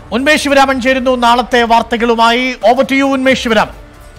ഉന്മേഷ് ശിവരാമൻ ചേരുന്നു നാളത്തെ വാർത്തകളുമായി over to you Unmesh Sivaram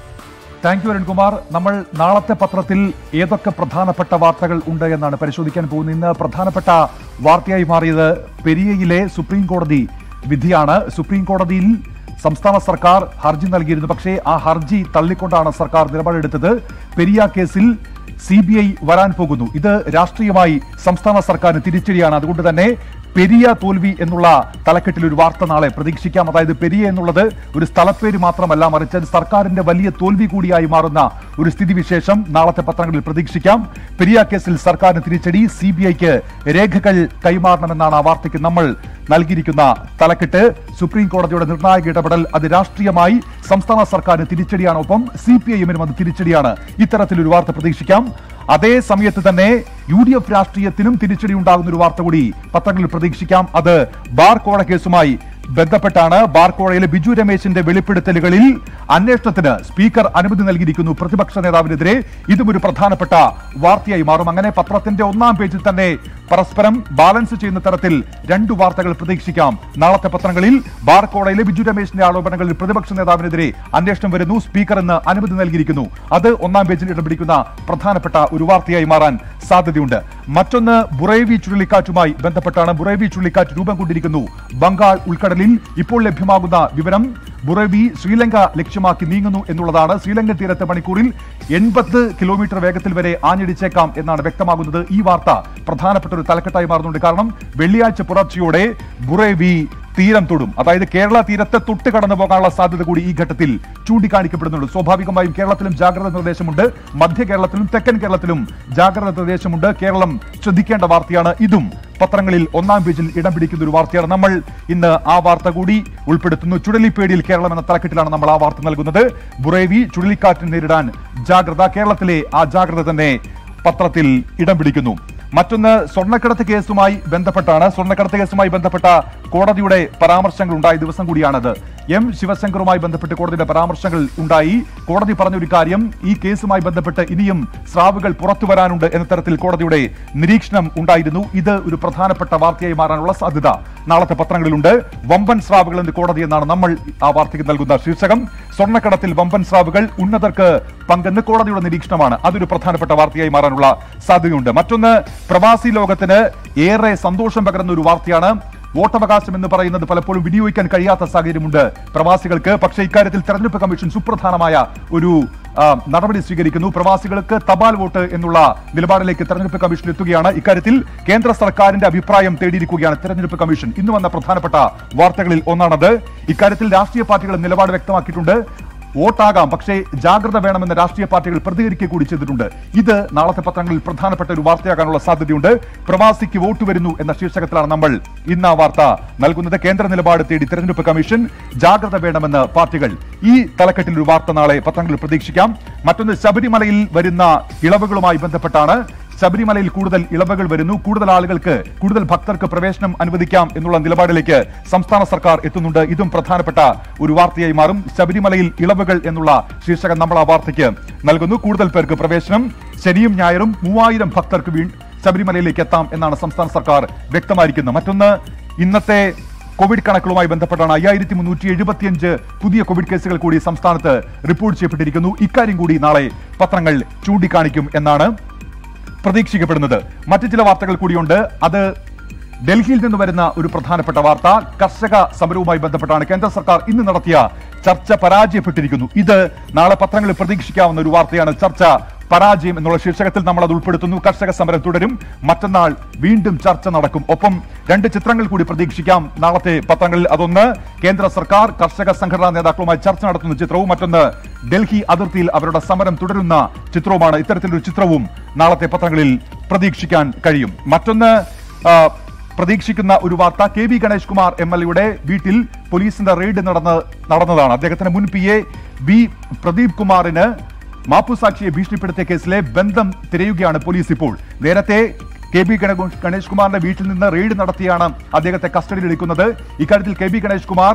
thank you Arunkumar നമ്മൾ നാളത്തെ പത്രത്തിൽ ഏതൊക്കെ പ്രധാനപ്പെട്ട വാർത്തകൾ ഉണ്ട് എന്നാണ് പരിശോധിക്കാൻ പോകുന്നത് ഇന്ന് പ്രധാനപ്പെട്ട വാർത്തയായി മാറിയത് പെരിയയിലെ സുപ്രീം കോടതി വിധിയാണ് സുപ്രീം കോടതിയിൽ സംസ്ഥാന സർക്കാർ ഹർജി നൽകിയിരുന്നു പക്ഷേ ആ ഹർജി തള്ളിക്കൊണ്ടാണ് സർക്കാർ നിലപാടെടുത്തത് പെരിയ കേസിൽ സി ബി ഐ വരാൻ പോകുന്നു ഇത് രാഷ്ട്രീയമായി സംസ്ഥാന സർക്കാരിന് തിരിച്ചടിയാണ് അതുകൊണ്ട് തന്നെ പെരിയ തോൽവി എന്നുള്ള തലക്കെട്ടിൽ ഒരു വാർത്ത നാളെ പ്രതീക്ഷിക്കാം അതായത് പെരിയ എന്നുള്ളത് ഒരു സ്ഥലപ്പേര് മാത്രമല്ല മറിച്ച് അത് സർക്കാരിന്റെ വലിയ തോൽവി കൂടിയായി മാറുന്ന ഒരു സ്ഥിതിവിശേഷം നാളത്തെ പത്രങ്ങളിൽ പ്രതീക്ഷിക്കാം പെരിയ കേസിൽ സർക്കാരിന് തിരിച്ചടി സി ബി ഐക്ക് രേഖകൾ കൈമാറണമെന്നാണ് ആ വാർത്തയ്ക്ക് നമ്മൾ നൽകിയിരിക്കുന്ന തലക്കെട്ട് സുപ്രീം കോടതിയുടെ നിർണായക ഇടപെടൽ അത് രാഷ്ട്രീയമായി സംസ്ഥാന സർക്കാരിന് തിരിച്ചടിയാണ് ഒപ്പം സി പി ഐ എമ്മിനും അത് തിരിച്ചടിയാണ് ഇത്തരത്തിലൊരു വാർത്ത പ്രതീക്ഷിക്കാം അതേ സമയത്ത് തന്നെ യു ഡി എഫ് രാഷ്ട്രീയത്തിനും തിരിച്ചടി ഉണ്ടാകുന്ന ഒരു വാർത്ത കൂടി പത്രങ്ങളിൽ പ്രതീക്ഷിക്കാം അത് ബാർ കോഴ കേസുമായി ബന്ധപ്പെട്ടാണ് ബാർക്കോഴയിലെ ബിജു രമേശിന്റെ വെളിപ്പെടുത്തലുകളിൽ അന്വേഷണത്തിന് സ്പീക്കർ അനുമതി നൽകിയിരിക്കുന്നു പ്രതിപക്ഷ നേതാവിനെതിരെ ഇതും ഒരു പ്രധാനപ്പെട്ട വാർത്തയായി മാറും അങ്ങനെ പത്രത്തിന്റെ ഒന്നാം പേജിൽ തന്നെ പരസ്പരം ബാലൻസ് ചെയ്യുന്ന തരത്തിൽ രണ്ടു വാർത്തകൾ പ്രതീക്ഷിക്കാം നാളത്തെ പത്രങ്ങളിൽ ബാർക്കോടയിലെ ബിജു രമേശിന്റെ ആരോപണങ്ങളിൽ പ്രതിപക്ഷ നേതാവിനെതിരെ അന്വേഷണം വരുന്നു സ്പീക്കർ ഇന്ന് അനുമതി നൽകിയിരിക്കുന്നു അത് ഒന്നാം പേജിൽ ഇടം പിടിക്കുന്ന പ്രധാനപ്പെട്ട ഒരു വാർത്തയായി മാറാൻ സാധ്യതയുണ്ട് മറ്റൊന്ന് ബുറേവി ചുഴലിക്കാറ്റുമായി ബന്ധപ്പെട്ടാണ് ബുറേവി ചുഴലിക്കാറ്റ് രൂപം കൊണ്ടിരിക്കുന്നു ബംഗാൾ ഉൾക്കടലിൽ ഇപ്പോൾ ലഭ്യമാകുന്ന വിവരം ബുറേവി ശ്രീലങ്ക ലക്ഷ്യമാക്കി നീങ്ങുന്നു എന്നുള്ളതാണ് ശ്രീലങ്കൻ തീരത്ത് മണിക്കൂറിൽ എൺപത് കിലോമീറ്റർ വേഗത്തിൽ വരെ ആഞ്ഞടിച്ചേക്കാം എന്നാണ് വ്യക്തമാകുന്നത് ഈ വാർത്ത പ്രധാനപ്പെട്ട ഒരു തലക്കെട്ടായി മാറുന്നുണ്ട് കാരണം വെള്ളിയാഴ്ച പുലർച്ചയോടെ ബുറേവി തീരം തൊടും അതായത് കേരള തീരത്ത് തൊട്ട് കടന്നു പോകാനുള്ള സാധ്യത കൂടി ഈ ഘട്ടത്തിൽ ചൂണ്ടിക്കാണിക്കപ്പെടുന്നുണ്ട് സ്വാഭാവികമായും കേരളത്തിലും ജാഗ്രത നിർദ്ദേശമുണ്ട് മധ്യ കേരളത്തിലും തെക്കൻ കേരളത്തിലും ജാഗ്രത നിർദ്ദേശമുണ്ട് കേരളം ശ്രദ്ധിക്കേണ്ട വാർത്തയാണ് ഇതും പത്രങ്ങളിൽ ഒന്നാം പേജിൽ ഇടം പിടിക്കുന്ന ഒരു വാർത്തയാണ് നമ്മൾ ഇന്ന് ആ വാർത്ത കൂടി ഉൾപ്പെടുത്തുന്നു ചുഴലിപ്പേടിയിൽ കേരളം എന്ന തലക്കെട്ടിലാണ് നമ്മൾ ആ വാർത്ത നൽകുന്നത് ബുറേവി ചുഴലിക്കാറ്റിനെ നേരിടാൻ ജാഗ്രത കേരളത്തിലെ ആ ജാഗ്രത തന്നെ പത്രത്തിൽ ഇടം പിടിക്കുന്നു മറ്റൊന്ന് സ്വർണ്ണക്കടത്ത് കേസുമായി ബന്ധപ്പെട്ടാണ് സ്വർണ്ണക്കടത്ത് കേസുമായി ബന്ധപ്പെട്ട കോടതിയുടെ പരാമർശങ്ങൾ ഉണ്ടായ ദിവസം കൂടിയാണത് എം ശിവശങ്കറുമായി ബന്ധപ്പെട്ട് കോടതിയുടെ പരാമർശങ്ങൾ ഉണ്ടായി കോടതി പറഞ്ഞൊരു കാര്യം ഈ കേസുമായി ബന്ധപ്പെട്ട് ഇനിയും സ്രാവുകൾ പുറത്തു വരാനുണ്ട് എന്ന തരത്തിൽ കോടതിയുടെ നിരീക്ഷണം ഉണ്ടായിരുന്നു ഇത് ഒരു പ്രധാനപ്പെട്ട വാർത്തയായി മാറാനുള്ള സാധ്യത നാളത്തെ പത്രങ്ങളിലുണ്ട് വമ്പൻ സ്രാവുകൾ എന്ന് കോടതി എന്നാണ് നമ്മൾ ആ വാർത്തയ്ക്ക് നൽകുന്ന ശീർഷകം സ്വർണ്ണക്കടത്തിൽ വമ്പൻ സ്രാവുകൾ ഉന്നതർക്ക് പങ്കെന്ന് കോടതിയുടെ നിരീക്ഷണമാണ് അതൊരു പ്രധാനപ്പെട്ട വാർത്തയായി മാറാനുള്ള സാധ്യതയുണ്ട് മറ്റൊന്ന് പ്രവാസി ലോകത്തിന് ഏറെ സന്തോഷം പകരുന്ന ഒരു വാർത്തയാണ് വോട്ടവകാശം എന്ന് പറയുന്നത് പലപ്പോഴും വിനിയോഗിക്കാൻ കഴിയാത്ത സാഹചര്യമുണ്ട് പ്രവാസികൾക്ക് പക്ഷേ ഇക്കാര്യത്തിൽ തെരഞ്ഞെടുപ്പ് കമ്മീഷൻ സുപ്രധാനമായ ഒരു ആ, നടപടി സ്വീകരിക്കുന്നു പ്രവാസികൾക്ക് തപാൽ വോട്ട് എന്നുള്ള നിലപാടിലേക്ക് തെരഞ്ഞെടുപ്പ് കമ്മീഷൻ എത്തുകയാണ് ഇക്കാര്യത്തിൽ കേന്ദ്ര സർക്കാരിന്റെ അഭിപ്രായം തേടിയിരിക്കുകയാണ് തെരഞ്ഞെടുപ്പ് കമ്മീഷൻ ഇന്ന് വന്ന പ്രധാനപ്പെട്ട വാർത്തകളിൽ ഒന്നാണത് ഇക്കാര്യത്തിൽ രാഷ്ട്രീയ പാർട്ടികൾ നിലപാട് വ്യക്തമാക്കിയിട്ടുണ്ട് വോട്ടാകാം പക്ഷേ ജാഗ്രത വേണമെന്ന് രാഷ്ട്രീയ പാർട്ടികൾ പ്രതികരിക്കുക കൂടി ചെയ്തിട്ടുണ്ട് ഇത് നാളത്തെ പത്രങ്ങളിൽ പ്രധാനപ്പെട്ട ഒരു വാർത്തയാകാനുള്ള സാധ്യതയുണ്ട് പ്രവാസിക്ക് വോട്ട് വരുന്നു എന്ന ശീർഷകത്തിലാണ് നമ്മൾ ഇന്ന് ആ വാർത്ത നൽകുന്നത് കേന്ദ്ര നിലപാട് തേടി തെരഞ്ഞെടുപ്പ് കമ്മീഷൻ ജാഗ്രത വേണമെന്ന് പാർട്ടികൾ ഈ തലക്കെട്ടിൽ ഒരു വാർത്ത നാളെ പത്രങ്ങളിൽ പ്രതീക്ഷിക്കാം മറ്റൊന്ന് ശബരിമലയിൽ വരുന്ന ഇളവുകളുമായി ബന്ധപ്പെട്ടാണ് ശബരിമലയിൽ കൂടുതൽ ഇളവുകൾ വരുന്നു കൂടുതൽ ആളുകൾക്ക് കൂടുതൽ ഭക്തർക്ക് പ്രവേശനം അനുവദിക്കാം എന്നുള്ള നിലപാടിലേക്ക് സംസ്ഥാന സർക്കാർ എത്തുന്നുണ്ട് ഇതും പ്രധാനപ്പെട്ട ഒരു വാർത്തയായി മാറും ശബരിമലയിൽ ഇളവുകൾ എന്നുള്ള ശീർഷകം നമ്മൾ ആ വാർത്തയ്ക്ക് നൽകുന്നു കൂടുതൽ പേർക്ക് പ്രവേശനം ശനിയും ഞായറും മൂവായിരം ഭക്തർക്ക് വീ ശബരിമലയിലേക്ക് എത്താം എന്നാണ് സംസ്ഥാന സർക്കാർ വ്യക്തമായിരിക്കുന്നത് മറ്റൊന്ന് ഇന്നത്തെ കോവിഡ് കണക്കുകളുമായി ബന്ധപ്പെട്ടാണ് അയ്യായിരത്തി മുന്നൂറ്റി എഴുപത്തിയഞ്ച് പുതിയ കോവിഡ് കേസുകൾ കൂടി സംസ്ഥാനത്ത് റിപ്പോർട്ട് ചെയ്യപ്പെട്ടിരിക്കുന്നു ഇക്കാര്യം കൂടി നാളെ പത്രങ്ങൾ ചൂണ്ടിക്കാണിക്കും എന്നാണ് പ്രതീക്ഷിക്കപ്പെടുന്നത് മറ്റു ചില വാർത്തകൾ കൂടിയുണ്ട് അത് ഡൽഹിയിൽ നിന്ന് വരുന്ന ഒരു പ്രധാനപ്പെട്ട വാർത്ത കർഷക സമരവുമായി ബന്ധപ്പെട്ടാണ് കേന്ദ്ര സർക്കാർ ഇന്ന് നടത്തിയ ചർച്ച പരാജയപ്പെട്ടിരിക്കുന്നു ഇത് നാളെ പത്രങ്ങളിൽ പ്രതീക്ഷിക്കാവുന്ന ഒരു വാർത്തയാണ് ചർച്ച പരാജയം എന്നുള്ള ശീർഷകത്തിൽ നമ്മൾ അത് ഉൾപ്പെടുത്തുന്നു കർഷക സമരം തുടരും മറ്റന്നാൾ വീണ്ടും ചർച്ച നടക്കും ഒപ്പം രണ്ട് ചിത്രങ്ങൾ കൂടി പ്രതീക്ഷിക്കാം നാളത്തെ പത്രങ്ങളിൽ അതൊന്ന് കേന്ദ്ര സർക്കാർ കർഷക സംഘടനാ നേതാക്കളുമായി ചർച്ച നടത്തുന്ന ചിത്രവും മറ്റൊന്ന് ഡൽഹി അതിർത്തിയിൽ അവരുടെ സമരം തുടരുന്ന ചിത്രവുമാണ് ഇത്തരത്തിലൊരു ചിത്രവും നാളത്തെ പത്രങ്ങളിൽ പ്രതീക്ഷിക്കാൻ കഴിയും മറ്റൊന്ന് ആ, പ്രതീക്ഷിക്കുന്ന ഒരു വാർത്ത K V Ganesh Kumar M L എയുടെ വീട്ടിൽ പോലീസിന്റെ റെയ്ഡ് നടന്ന് നടന്നതാണ് അദ്ദേഹത്തിന്റെ മുൻ പി എ ബി പ്രദീപ് കുമാറിന് മാപ്പുസാക്ഷിയെ ഭീഷണിപ്പെടുത്തിയ കേസിലെ ബന്ധം തിരയുകയാണ് പോലീസ് ഇപ്പോൾ നേരത്തെ കെ ബി ഗണ- ഗണേഷ് കുമാറിന്റെ വീട്ടിൽ നിന്ന് റെയ്ഡ് നടത്തിയാണ് അദ്ദേഹത്തെ കസ്റ്റഡിയിൽ എടുക്കുന്നത് ഇക്കാര്യത്തിൽ K B Ganesh Kumar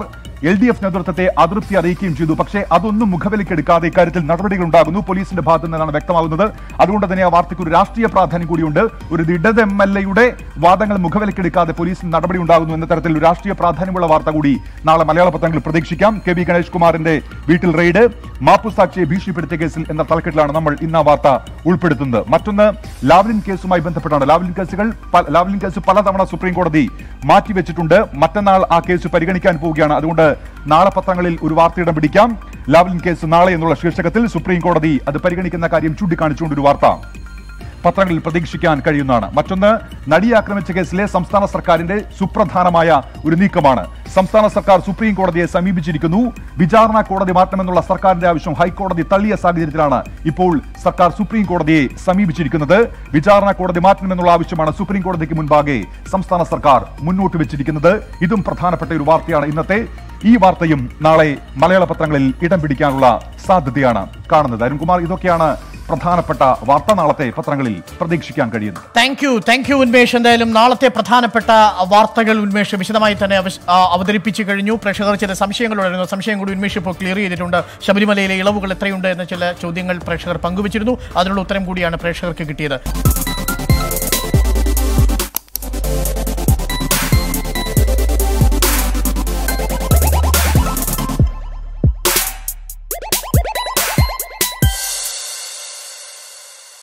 L D F നേതൃത്വത്തെ അതൃപ്തി അറിയിക്കുകയും ചെയ്തു പക്ഷേ അതൊന്നും മുഖവിലക്കെടുക്കാതെ ഇക്കാര്യത്തിൽ നടപടികൾ ഉണ്ടാകുന്നു പോലീസിന്റെ ഭാഗത്തു നിന്നാണ് വ്യക്തമാകുന്നത് അതുകൊണ്ട് തന്നെ ആ വാർത്തയ്ക്ക് ഒരു രാഷ്ട്രീയ പ്രാധാന്യം കൂടിയുണ്ട് ഒരു ഇടത് എം എൽ എയുടെ വാദങ്ങൾ മുഖവിലക്കെടുക്കാതെ പോലീസിന് നടപടി ഉണ്ടാകുന്നു എന്ന തരത്തിൽ ഒരു രാഷ്ട്രീയ പ്രാധാന്യമുള്ള വാർത്ത കൂടി നാളെ മലയാള പത്രങ്ങളിൽ പ്രതീക്ഷിക്കാം കെ വി ഗണേഷ് കുമാറിന്റെ വീട്ടിൽ റെയ്ഡ് മാപ്പുസാക്ഷിയെ ഭീഷണിപ്പെടുത്തിയ കേസിൽ എന്ന തലക്കെട്ടിലാണ് നമ്മൾ ഇന്ന് ആ വാർത്ത ഉൾപ്പെടുത്തുന്നത് മറ്റൊന്ന് ലാവ്ലിൻ കേസുമായി ബന്ധപ്പെട്ടാണ് ലാവ്ലിൻ കേസുകൾ പ- ലാവ്ലിൻ കേസ് പലതവണ സുപ്രീം കോടതി മാറ്റിവെച്ചിട്ടുണ്ട് മറ്റന്നാൾ ആ കേസ് പരിഗണിക്കാൻ പോവുകയാണ് അതുകൊണ്ട് നാളെ പത്രങ്ങളിൽ ഒരു വാർത്തയിടം പിടിക്കാം ലാവ്ലിൻ കേസ് നാളെ എന്നുള്ള ശീർഷകത്തിൽ സുപ്രീം കോടതി അത് പരിഗണിക്കുന്ന കാര്യം ചൂണ്ടിക്കാണിച്ചുകൊണ്ട് ഒരു വാർത്ത പത്രങ്ങളിൽ പ്രതീക്ഷിക്കാൻ കഴിയുന്നതാണ് മറ്റൊന്ന് നടി ആക്രമിച്ച കേസിലെ സംസ്ഥാന സർക്കാരിന്റെ സുപ്രധാനമായ ഒരു നീക്കമാണ് സംസ്ഥാന സർക്കാർ സുപ്രീം കോടതിയെ സമീപിച്ചിരിക്കുന്നു വിചാരണ കോടതി മാറ്റണമെന്നുള്ള സർക്കാരിന്റെ ആവശ്യം ഹൈക്കോടതി തള്ളിയ സാഹചര്യത്തിലാണ് ഇപ്പോൾ സർക്കാർ സുപ്രീം കോടതിയെ സമീപിച്ചിരിക്കുന്നത് വിചാരണ കോടതി മാറ്റണമെന്നുള്ള ആവശ്യമാണ് സുപ്രീം കോടതിക്ക് മുൻപാകെ സംസ്ഥാന സർക്കാർ മുന്നോട്ട് വെച്ചിരിക്കുന്നത് ഇതും പ്രധാനപ്പെട്ട ഒരു വാർത്തയാണ് ഇന്നത്തെ ഈ വാർത്തയും നാളെ മലയാള പത്രങ്ങളിൽ ഇടം പിടിക്കാനുള്ള സാധ്യതയാണ് കാണുന്നത് അരുൺകുമാർ ഇതൊക്കെയാണ് പ്രധാനപ്പെട്ട വാർത്ത നാളത്തെ പത്രങ്ങളിൽ പ്രതീക്ഷിക്കാൻ കഴിയുന്നത് thank you thank you Unmesh എന്തായാലും നാളത്തെ പ്രധാനപ്പെട്ട വാർത്തകൾ ഉന്മേഷ് വിശദമായി തന്നെ അവസ്- ആ, അവതരിപ്പിച്ചു കഴിഞ്ഞു പ്രേക്ഷകർ ചില സംശയങ്ങളുണ്ടായിരുന്നു സംശയം കൂടി ഉന്മേഷ് ഇപ്പോൾ ക്ലിയർ ചെയ്തിട്ടുണ്ട് ശബരിമലയിലെ ഇളവുകൾ എത്രയുണ്ട് എന്ന ചില ചോദ്യങ്ങൾ പ്രേക്ഷകർ പങ്കുവച്ചിരുന്നു അതിനുള്ള ഉത്തരം കൂടിയാണ് പ്രേക്ഷകർക്ക് കിട്ടിയത്